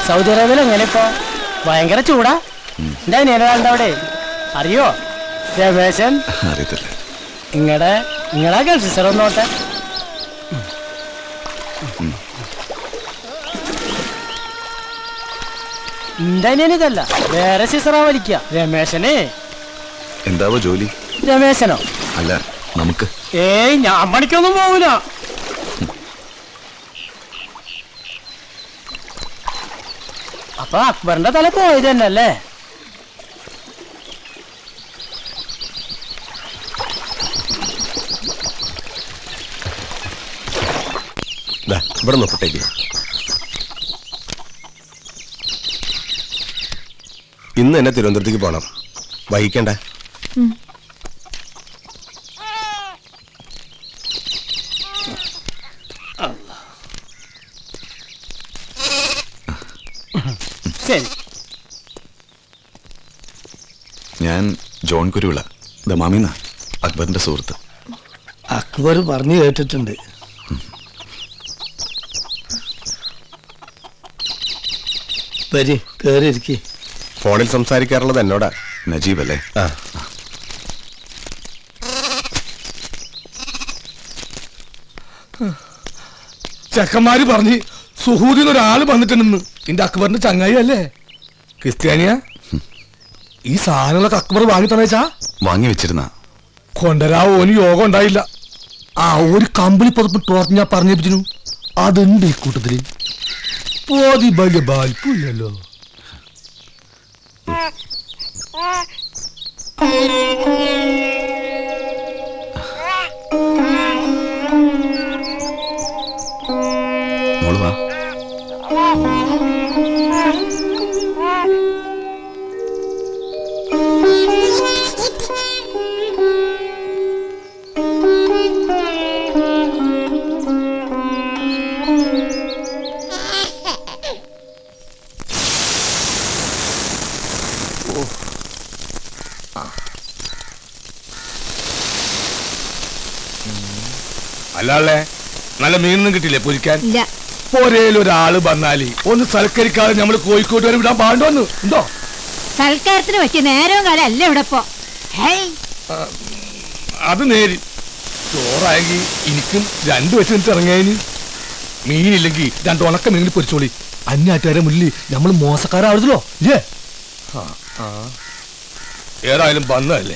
Saudi അറേബ്യയിൽ എങ്ങനെ ഇപ്പൊ ഭയങ്കര ചൂടാ എന്റെ അനിയനാളുടെ അവിടെ അറിയോ രമേശൻ അറിയത്തില്ല ഇങ്ങടെ ഇങ്ങടെ ഗൾഫ് സിസ്റ്റർ ഒന്നോട്ടെ എന്റെ അനിയൻ ഇതല്ല വേറെ സിസ്റ്ററാ വലിക്ക രമേശനെ എന്താവോ ജോലി രമേശനോ അല്ല നമുക്ക് ഏയ് ഞാൻ പണിക്കൊന്നും പോകൂല അപ്പൊ അക്ബറിന്റെ തല പോയത് തന്നെ അല്ലേ ദാ, ഇവിടെ നോക്കട്ടേക്ക് ഇന്ന് എന്നെ തിരുവനന്തപുരത്തേക്ക് പോകണം വൈകിക്കണ്ട ശരി ഞാൻ ജോൺ കുരുവിള ദമാമിന്ന അക്ബറിന്റെ സുഹൃത്ത് അക്ബർ പറഞ്ഞു കേട്ടിട്ടുണ്ട് വരി കേറിയിരിക്കേ ഫോണിൽ സംസാരിക്കാറുള്ളത് എന്നോടാ നജീബ് അല്ലേ ആ ചെക്കന്മാര് പറഞ്ഞ് സുഹൂദിന്ന് ഒരാള് വന്നിട്ടുണ്ടെന്ന് എന്റെ അക്ബറിന്റെ ചങ്ങായി അല്ലേ ക്രിസ്ത്യാനിയാ ഈ സാധനങ്ങളൊക്കെ അക്ബർ വാങ്ങി തന്നേച്ചാ വാങ്ങി വെച്ചിരുന്ന കൊണ്ടരാ ഓന് യോഗം ഉണ്ടായില്ല ആ ഒരു കമ്പിളി പുറപ്പ് ടോർച്ച് ഞാൻ പറഞ്ഞിപ്പിച്ചു അതുണ്ട് ഈ കൂട്ടത്തില് പോതി വലിയ ബാൽപ്പില്ലല്ലോ മോള് വാ അല്ലാളെ നല്ല മീനൊന്നും കിട്ടില്ലേ പൊരിക്കാൻ ഇല്ല ഒരേലും ഒരാള് വന്നാല് ഒന്ന് സൽക്കരിക്കാതെ നമ്മള് കോഴിക്കോട്ട് വരെ വിടാൻ പാണ്ടോന്ന് ഉണ്ടോ സൽക്കാരത്തിന് പറ്റിയ നേരവും കാലം അല്ല ഇവിടെ ഇപ്പൊ ഹേയ് അത് നേര് ചോറായെങ്കിൽ എനിക്കും രണ്ടു വെച്ച് നിന്നിട്ട് ഇറങ്ങിയതിന് മീനില്ലെങ്കിൽ രണ്ട് ഉണക്ക മീനിൽ പൊരിച്ചോളി അന്യാറ്റാരെ മുന്നിൽ നമ്മൾ മോശക്കാരാവരുതല്ലോ ഇല്ലേ ആ, ആ. ഏതായാലും വന്നതല്ലേ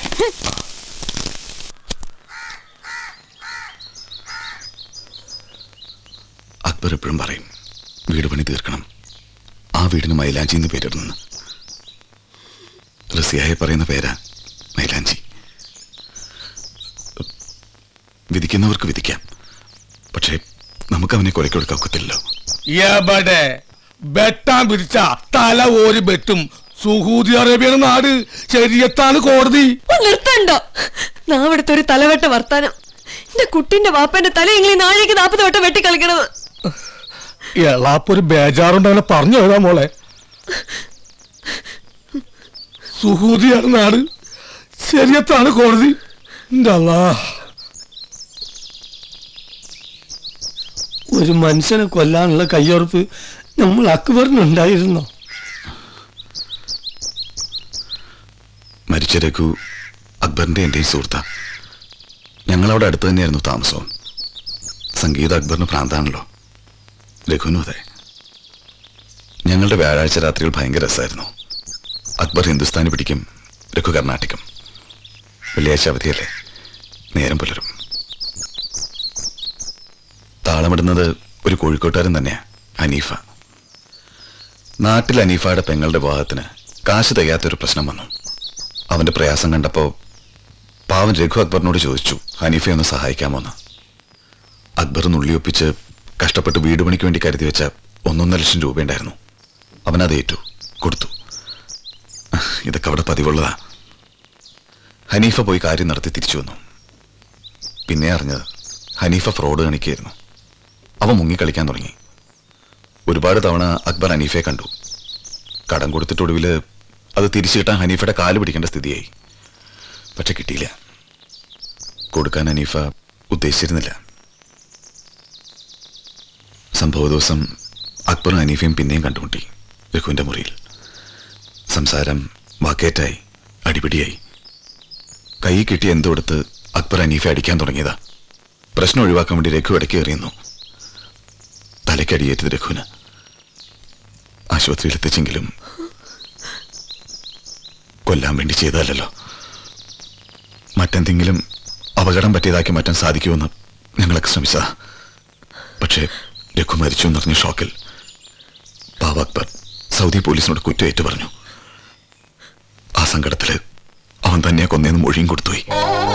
അക്ബർ എപ്പോഴും പറയും വീട് പണി തീർക്കണം ആ വീടിന് മൈലാഞ്ചി എന്ന് പേരിടുന്നു റസിയായി പറയുന്ന പേരാ മൈലാഞ്ചി വിധിക്കുന്നവർക്ക് വിധിക്കാം പക്ഷേ നമുക്ക് അവനെ കുറെ കൊടുക്കാൻ ഒക്കത്തില്ലല്ലോ എവിടെ വെട്ടാൻ പിടിച്ച തല ഓരി വെട്ടും സുഹൂദി അറേബ്യയുടെ നാട് ശരിയത്താണ് കോടതി നിർത്തണ്ടോ നാ ഇവിടുത്തെ ഒരു തലവെട്ട വർത്താനം എന്റെ കുട്ടിന്റെ വാപ്പന്റെ തല ഇങ്ങനെ നാഴേക്ക് നാപ്പത് വട്ടം വെട്ടിക്കളിക്കണത് എളാപ്പൊരു ബേജാറുണ്ടങ്ങനെ പറഞ്ഞു എഴുതാ മോളെ സുഹൂദിയാണ് നാട് ശരിയത്താണ് കോടതി എൻ്റെ അല്ലാ ഒരു മനുഷ്യനെ കൊല്ലാനുള്ള കയ്യുറപ്പ് നമ്മൾ അക്ബറിനുണ്ടായിരുന്നോ മരിച്ച രഘു അക്ബറിന്റെ എന്റെയും സുഹൃത്താ ഞങ്ങളവിടെ അടുത്ത് തന്നെയായിരുന്നു താമസവും സംഗീത അക്ബറിന് ഭ്രാന്താണല്ലോ രഘുവിനും അതെ ഞങ്ങളുടെ വ്യാഴാഴ്ച രാത്രികൾ ഭയങ്കര രസമായിരുന്നു അക്ബർ ഹിന്ദുസ്ഥാനി പിടിക്കും രഘു കർണാട്ടിക്കും വെള്ളിയാഴ്ച അവധിയല്ലേ നേരം പുലരും താളമിടുന്നത് ഒരു കോഴിക്കോട്ടുകാരൻ തന്നെയാ ഹനീഫ നാട്ടിൽ ഹനീഫയുടെ പെങ്ങളുടെ വിവാഹത്തിന് കാശ് തികയാത്തൊരു പ്രശ്നം വന്നു അവന്റെ പ്രയാസം കണ്ടപ്പോ പാവൻ രഘു അക്ബറിനോട് ചോദിച്ചു ഹനീഫയെ ഒന്ന് സഹായിക്കാമോന്ന് അക്ബർ നുള്ളിയൊപ്പിച്ച് കഷ്ടപ്പെട്ട് വീട് പണിക്ക് വേണ്ടി കരുതി വെച്ച ഒന്നൊന്നര ലക്ഷം രൂപയുണ്ടായിരുന്നു അവൻ അത് ഏറ്റു കൊടുത്തു ഇതൊക്കെ അവിടെ പതിവുള്ളതാ ഹനീഫ പോയി കാര്യം നടത്തി തിരിച്ചു വന്നു പിന്നെ അറിഞ്ഞത് ഹനീഫ ഫ്രോഡ് കാണിക്കുകയായിരുന്നു അവ മുങ്ങിക്കളിക്കാൻ തുടങ്ങി ഒരുപാട് തവണ അക്ബർ ഹനീഫയെ കണ്ടു കടം കൊടുത്തിട്ടൊടുവിൽ അത് തിരിച്ചു കിട്ടാൻ ഹനീഫയുടെ കാല് പിടിക്കേണ്ട സ്ഥിതിയായി പക്ഷെ കിട്ടിയില്ല കൊടുക്കാൻ ഹനീഫ ഉദ്ദേശിച്ചിരുന്നില്ല സംഭവ ദിവസം അക്ബറും ഹനീഫയും പിന്നെയും കണ്ടുമുട്ടി രഘുവിന്റെ മുറിയിൽ സംസാരം വാക്കേറ്റായി അടിപിടിയായി കൈ കിട്ടി എന്തുകൊടുത്ത് അക്ബർ അനീഫെ അടിക്കാൻ തുടങ്ങിയതാ പ്രശ്നം ഒഴിവാക്കാൻ വേണ്ടി രഘു ഇടയ്ക്ക് എറിയുന്നു തലയ്ക്കടിയേറ്റത് രഘുവിന് ആശുപത്രിയിൽ എത്തിച്ചെങ്കിലും കൊല്ലാൻ വേണ്ടി ചെയ്തതല്ലോ മറ്റെന്തെങ്കിലും അപകടം പറ്റിയതാക്കി മാറ്റാൻ സാധിക്കുമെന്ന് ഞങ്ങളൊക്കെ ശ്രമിച്ചതാ പക്ഷേ രഘു മരിച്ചു എന്നറിഞ്ഞ ഷോക്കിൽ പാവ അക്ബർ സൗദി പോലീസിനോട് കുറ്റമേറ്റു പറഞ്ഞു ആ സങ്കടത്തില് അവൻ തന്നെ കൊന്നേന്ന് മൊഴിയും കൊടുത്തുപോയി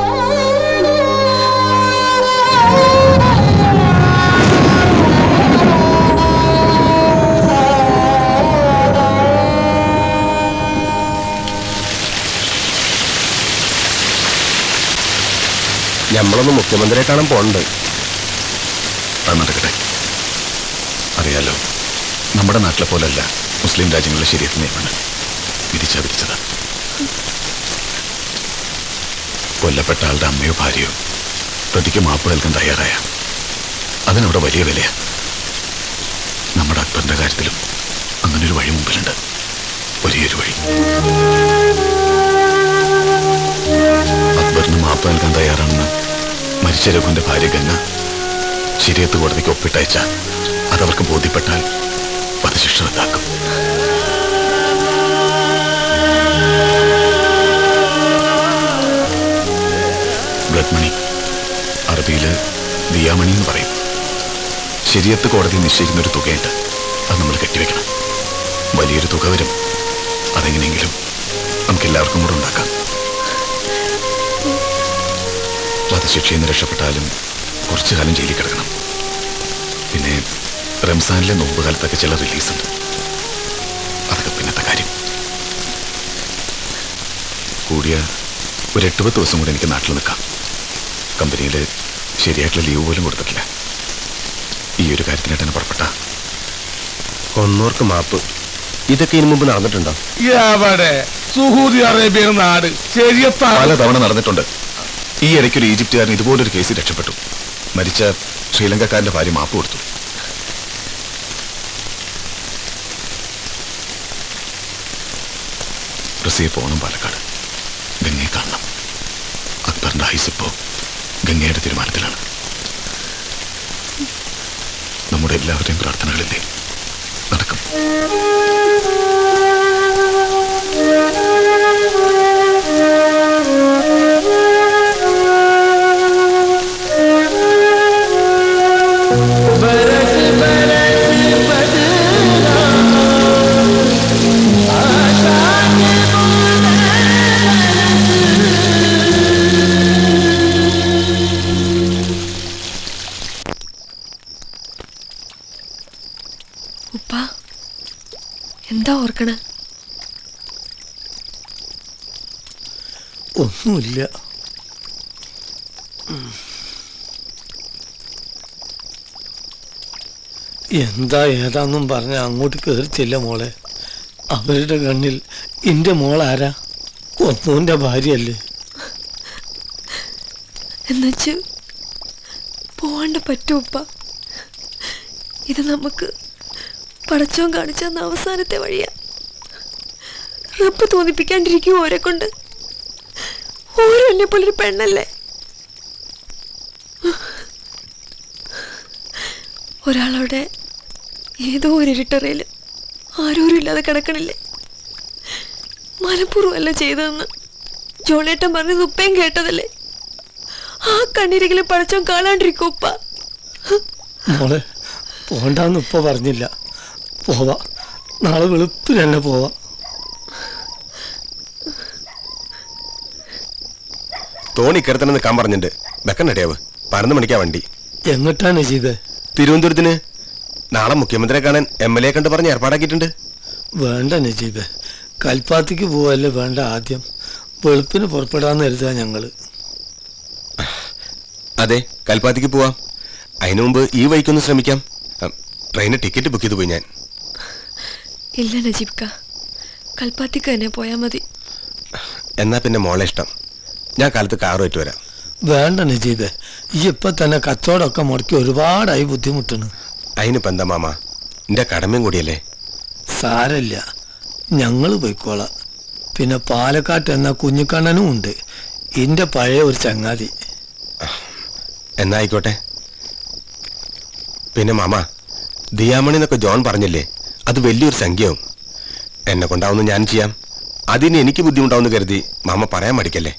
ഞമ്മളൊന്ന് മുഖ്യമന്ത്രിയെ കാണാൻ പോണ്ട് അത് നടക്കട്ടെ അറിയാലോ നമ്മുടെ നാട്ടിലെ പോലല്ല മുസ്ലിം രാജ്യങ്ങളിലെ ശരീരത്തിന് നിയമങ്ങൾ വിധിച്ചാ വിധിച്ചത് കൊല്ലപ്പെട്ട ആളുടെ അമ്മയോ ഭാര്യയോ പ്രതിക്ക് മാപ്പ് നൽകാൻ തയ്യാറായ അതിനവിടെ വലിയ വിലയാ നമ്മുടെ അക്ബറിന്റെ കാര്യത്തിലും അങ്ങനൊരു വഴി മുമ്പിലുണ്ട് വലിയൊരു വഴി അക്ബറിന് മാപ്പ് നൽകാൻ തയ്യാറാണെന്ന് മരിച്ച രഘുവിന്റെ ഭാര്യ ഗംഗ ശരിയത്ത് കോടതിക്ക് ഒപ്പിട്ടയച്ച അതവർക്ക് ബോധ്യപ്പെട്ടാൽ വധശിക്ഷ റദ്ദാക്കും ബ്ലഡ് മണി അറബിയില് ദിയാമണി എന്ന് പറയും ശരിയത്ത് കോടതി നിശ്ചയിക്കുന്ന ഒരു തുകയുണ്ട് അത് നമ്മൾ കെട്ടിവെക്കണം വലിയൊരു തുക വരും അതെങ്ങനെയെങ്കിലും നമുക്ക് എല്ലാവർക്കും കൂടെ ഉണ്ടാക്കാം വധശിക്ഷയിൽ നിന്ന് രക്ഷപ്പെട്ടാലും കുറച്ചു കാലം ജയിലിൽ കിടക്കണം പിന്നെ റംസാനിലെ നോമ്പ് കാലത്തൊക്കെ ചില റിലീസ് ഉണ്ട് അതൊക്കെ പിന്നത്തെ കാര്യം കൂടിയ ഒരു എട്ട് പത്ത് ദിവസം കൂടെ എനിക്ക് നാട്ടിൽ നിൽക്കാം കമ്പനിയിൽ ശരിയായിട്ടുള്ള ലീവ് പോലും കൊടുത്തിട്ടില്ല ഈ ഒരു കാര്യത്തിനായിട്ട് തന്നെ പുറപ്പെട്ട കൊന്നോർക്ക് മാപ്പ് ഇതൊക്കെ ഇതിനു മുമ്പ് നടന്നിട്ടുണ്ടോ എവിടെ സുഹൂദി അറേബ്യ നാട് ശരിയത്താ പല തവണ നടന്നിട്ടുണ്ട് ഈ ഇടയ്ക്കൊരു ഈജിപ്തുകാരൻ ഇതുപോലൊരു കേസിൽ രക്ഷപ്പെട്ടു മരിച്ച ശ്രീലങ്കക്കാരന്റെ ഭാര്യ മാപ്പ് കൊടുത്തു റസിയെ പോകണം പാലക്കാട് ഗംഗയെ കാണണം അക്ബറിന്റെ ആയുസിപ്പോ ഗംഗയുടെ തീരുമാനത്തിലാണ് നമ്മുടെ എല്ലാവരുടെയും പ്രാർത്ഥനകളില്ലേ നടക്കും ഉപ്പ എന്താ ഓർക്കണ ഒന്നുമില്ല ഉം. എന്താ ഏതാന്നും പറഞ്ഞ അങ്ങോട്ട് കയറിച്ചില്ല മോളെ അവരുടെ കണ്ണിൽ എന്റെ മോളാരാ കൊന്നൂന്റെ ഭാര്യയല്ലേ എന്നുവെച്ച് പോവാണ്ട പറ്റൂ ഉപ്പ ഇത് നമുക്ക് പടച്ചോൻ കാണിച്ചു തന്ന അവസാനത്തെ വഴിയാ റബ്ബ് തോന്നിപ്പിക്കാണ്ടിരിക്കും ഓരെ കൊണ്ട് ഓരോ എന്നെ പോലൊരു പെണ്ണല്ലേ ഒരാളവിടെ ഏതോ ഒരു ഇരുട്ടറയിൽ ആരോരും ഇല്ലാതെ കിടക്കണില്ലേ മനഃപൂർവ്വമല്ല ചെയ്തതെന്ന് ജോളേട്ടൻ പറഞ്ഞത് ഉപ്പയും കേട്ടതല്ലേ ആ കണ്ണീരെങ്കിലും പടച്ചോൻ കാണാണ്ടിരിക്കും ഉപ്പ മോളെ പോണ്ടാന്ന് ഉപ്പ പറഞ്ഞില്ല പോവാ നാളെ വെളുപ്പിന് തന്നെ പോവാ തോണി ഇക്കരത്തന്നെ നിൽക്കാൻ പറഞ്ഞിട്ടുണ്ട് വെക്കണ്ടേവ് പതിനൊന്ന് മണിക്കാ വണ്ടി എങ്ങോട്ടാണ് ചെയ്തത് തിരുവനന്തപുരത്തിന് നാളെ മുഖ്യമന്ത്രിയെ കാണാൻ എം എൽ എ കണ്ട് പറഞ്ഞ് ഏർപ്പാടാക്കിയിട്ടുണ്ട് വേണ്ട നജീബ് കൽപ്പാത്തിക്ക് പോവല്ലേ വേണ്ട ആദ്യം വെളുപ്പിന് പുറപ്പെടാന്ന് കരുതാ ഞങ്ങള് അതെ കൽപ്പാത്തിക്ക് പോവാം അതിനു മുമ്പ് ഈ വഴിക്കൊന്ന് ശ്രമിക്കാം അം, ട്രെയിന് ടിക്കറ്റ് ബുക്ക് ചെയ്തു പോയി ഞാൻ ഇല്ല നജീബ്ക്ക കൽപ്പാത്തിക്ക് തന്നെ പോയാ മതി എന്നാ പിന്നെ മോളെ ഇഷ്ടം ഞാൻ കാലത്ത് കാറുമായിട്ട് വരാം വേണ്ട നജീബ് ഈ ഇപ്പൊ തന്നെ കച്ചവടമൊക്കെ മുടക്കി ഒരുപാടായി ബുദ്ധിമുട്ടണ് അതിനിപ്പോ എന്താ മാമ എന്റെ കടമയും കൂടിയല്ലേ സാരല്ല ഞങ്ങൾ പോയിക്കോളാം പിന്നെ പാലക്കാട്ട് എന്ന കുഞ്ഞിക്കണ്ണനും ഉണ്ട് ഇന്റെ പഴയ ഒരു ചങ്ങാതി എന്നാ ആയിക്കോട്ടെ പിന്നെ മാമ ദിയാമണി എന്നൊക്കെ ജോൺ പറഞ്ഞില്ലേ അത് വലിയൊരു സംഖ്യയാവും എന്നെ കൊണ്ടാവുന്ന ഞാൻ ചെയ്യാം അതിന് എനിക്ക് ബുദ്ധിമുട്ടാവുന്ന കരുതി മാമ പറയാൻ മടിക്കല്ലേ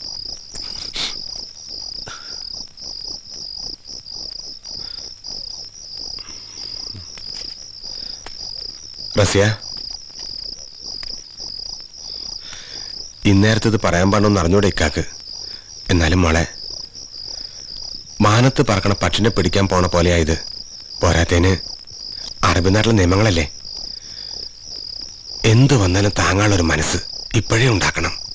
റസിയ ഇന്നേരത്തത് പറയാൻ പാടണമെന്ന് അറിഞ്ഞൂടെ ഇക്കാക്ക് എന്നാലും മോളെ മാനത്ത് പറക്കണ പക്ഷിനെ പിടിക്കാൻ പോണ പോലെയായത് പോരാത്തേന് അറബി നാട്ടിലെ നിയമങ്ങളല്ലേ എന്തു വന്നാലും താങ്ങാനുള്ളൊരു മനസ്സ് ഇപ്പോഴേ ഉണ്ടാക്കണം